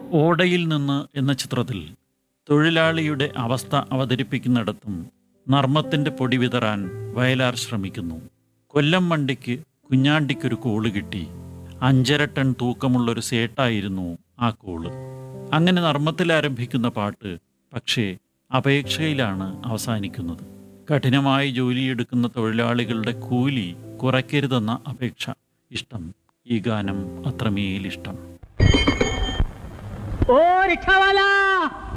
ഓടയിൽ നിന്ന് എന്ന ചിത്രത്തിൽ തൊഴിലാളിയുടെ അവസ്ഥ അവതരിപ്പിക്കുന്നിടത്തും നർമ്മത്തിൻ്റെ പൊടി വിതറാൻ വയലാർ ശ്രമിക്കുന്നു കൊല്ലം വണ്ടിക്ക് കുഞ്ഞാണ്ടിക്കൊരു കോള് കിട്ടി അഞ്ചര ടൺ തൂക്കമുള്ളൊരു സേട്ടായിരുന്നു ആ കോള് അങ്ങനെ നർമ്മത്തിൽ ആരംഭിക്കുന്ന പാട്ട് പക്ഷേ അപേക്ഷയിലാണ് അവസാനിക്കുന്നത് കഠിനമായി ജോലിയെടുക്കുന്ന തൊഴിലാളികളുടെ കൂലി കുറയ്ക്കരുതെന്ന അപേക്ഷ ഇഷ്ടം ഈ ഗാനം അത്രമേൽ ഇഷ്ടം ओ रिक्शा वाला